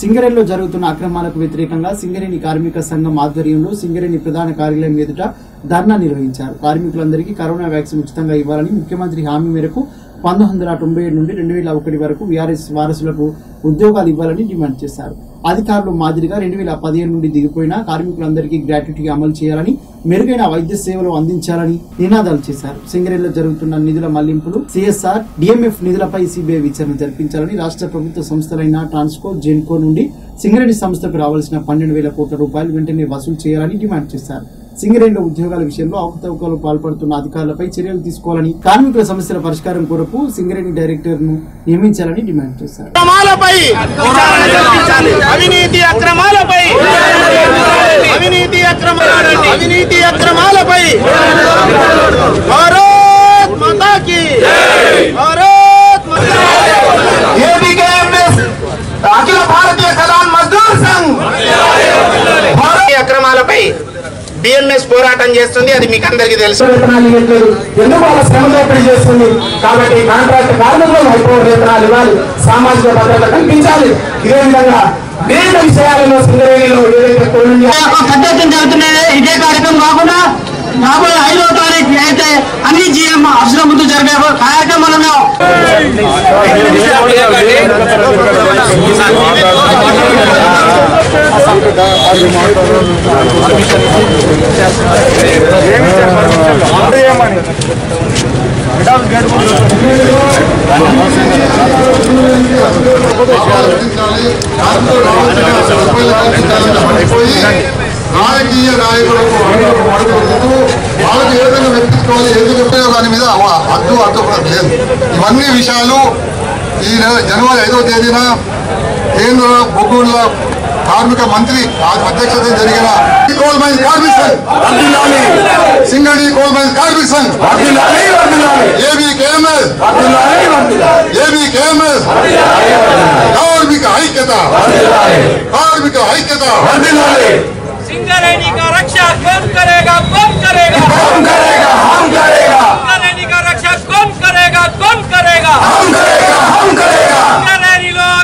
సింగరేణిలో జరుగుతున్న అక్రమాలకు వ్యతిరేకంగా సింగరేణి కార్మిక సంఘం ఆధ్వర్యంలో సింగరేణి ప్రధాన కార్యాలయం ఎదుట ధర్నా నిర్వహించారు కార్మికులందరికీ కరోనా వ్యాక్సిన్ ఉచితంగా ఇవ్వాలని ముఖ్యమంత్రి హామీ మేరకు పంతొమ్మిది వందల తొంభై ఏడు నుండి రెండు వేల ఒకటి వరకు వీఆర్ఎస్ వారసులకు ఉద్యోగాలు ఇవ్వాలని డిమాండ్ చేశారు అధికారులు మాదిరిగా రెండు వేల పదిహేను నుండి దిగిపోయిన కార్మికులందరికీ గ్రాట్యుటీ అమలు చేయాలని మెరుగైన వైద్య సేవలు అందించాలని నినాదాలు చేశారు సింగరేణిలో జరుగుతున్న నిధుల మళ్లింపులు సిఎస్ఆర్ డిఎంఎఫ్ నిధులపై సిబిఐ విచారణ జరిపించాలని రాష్ట్ర ప్రభుత్వ సంస్థలైన ట్రాన్స్కో జెన్కో నుండి సింగరేణి సంస్థకు రావాల్సిన పన్నెండు వేల కోట్ల రూపాయలు వెంటనే వసూలు చేయాలని డిమాండ్ చేశారు సింగరేణిలో ఉద్యోగాల విషయంలో అవకతవకలు పాల్పడుతున్న అధికారులపై చర్యలు తీసుకోవాలని కార్మికుల సమస్యల పరిష్కారం కొరకు సింగరేణి డైరెక్టర్ ను నియమించాలని డిమాండ్ చేశారు అక్రమాలపై అవినీతి అక్రమాలపై అవినీతి అక్రమ అవినీతి అక్రమాలపై భారత్ మాతాకి భారత్ ఏబికేఎంఎస్ అఖిల భారతీయ కిసాన్ మజ్దూర్ సంఘ్ భారతీయ అక్రమాలపై బిఎంఎస్ పోరాటం చేస్తుంది అది మీకు అందరికీ తెలుసు వేతనాలు ఇవ్వట్లేదు ఎందుకు వాళ్ళ శ్రమ దోపిడీ చేస్తుంది కాబట్టి కాంట్రాక్ట్ కార్మికులు ఎక్కువ వేతనాలు ఇవ్వాలి సామాజిక భద్రత కల్పించాలి ఇదే విధంగా వివిధ విషయాలలో సింగరేణిలో ఏదైతే కోవిడ్ పెద్ద ఎత్తున జరుగుతున్నాయి ఇదే కార్యక్రమం కాకుండా రాబోయే ఐదో తారీఖు అయితే అన్ని జిఎం అవసరం ముందు జరిగే కార్యక్రమాలను రాజకీయ నాయకులకు అడుగులకు అడుగుతూ వాళ్ళకి ఏ విధంగా వ్యక్తిత్వాలు ఏ విధంగా దాని మీద అవ- అడ్డు అడ్డు లేదు ఇవన్నీ విషయాలు ఈ నెల జనవరి ఐదవ తేదీన కేంద్ర బొగ్గుల కార్మిక మంత్రి అధ్యక్షత జరిగిన ఈ కోల్ మైన్స్ కార్మిక సంఘ్ సింగడి కోల్ మైన్స్ కార్మిక Sangh AB KMS AB KMS కార్మిక ఐక్యత కార్మిక ఐక్యత सिंगरेनी का रक्षा कौन करेगा कौन करेगा हम करेगा हम करेगा सिंगरेनी का रक्षा कौन करेगा कौन करेगा हम करेगा हम करेगा सिंगरेनी लोग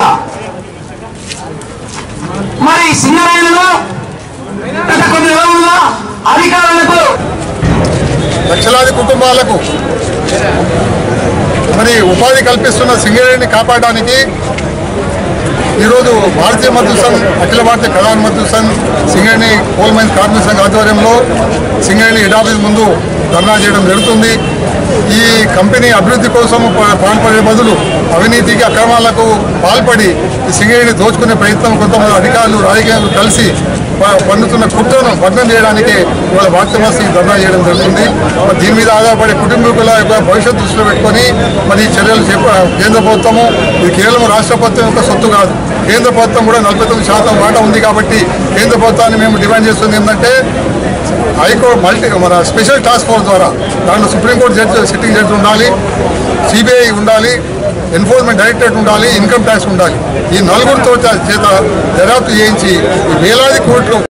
మరి సింగరేణిలో గత కొన్ని రోజులుగా అధికారులకు లక్షలాది కుటుంబాలకు మరి ఉపాధి కల్పిస్తున్న సింగరేణిని కాపాడడానికి ఈరోజు భారతీయ మద్దతు సంఘ్ అఖిల భారతీయ ప్రధాన మద్దతు సంఘ్ సింగరేణి కోల్ మైన్స్ కార్మిక సంఘ ఆధ్వర్యంలో సింగరేణి హెడ్ ఆఫీస్ ముందు ధర్నా చేయడం జరుగుతుంది ఈ కంపెనీ అభివృద్ధి కోసం పా- పాల్పడే బదులు అవినీతికి అక్రమాలకు పాల్పడి ఈ సింగరేణి దోచుకునే ప్రయత్నం కొంతమంది అధికారులు రాజకీయాలు కలిసి ప- పన్నుతున్న కుట్రను భగ్నం చేయడానికి ఇవాళ భారతీయ మస్తీ ధర్నా చేయడం జరుగుతుంది మరి దీని మీద ఆధారపడే కుటుంబీకుల యొక్క భవిష్యత్తు దృష్టిలో పెట్టుకొని మరి ఈ చర్యలు చేప కేంద్ర ప్రభుత్వము ఇది కేవలం రాష్ట్ర ప్రభుత్వం యొక్క సొత్తు కాదు కేంద్ర ప్రభుత్వం కూడా నలభై తొమ్మిది శాతం వాటా ఉంది కాబట్టి కేంద్ర ప్రభుత్వాన్ని మేము డిమాండ్ చేస్తుంది ఏంటంటే హైకోర్టు మల్టీ మన స్పెషల్ టాస్క్ ఫోర్స్ ద్వారా దాంట్లో సుప్రీంకోర్టు జడ్జి సిట్టింగ్ జడ్జి ఉండాలి సిబిఐ ఉండాలి ఎన్ఫోర్స్మెంట్ డైరెక్టరేట్ ఉండాలి ఇన్కమ్ ట్యాక్స్ ఉండాలి ఈ నలుగురితో చేత దర్యాప్తు చేయించి ఈ వేలాది కోట్లు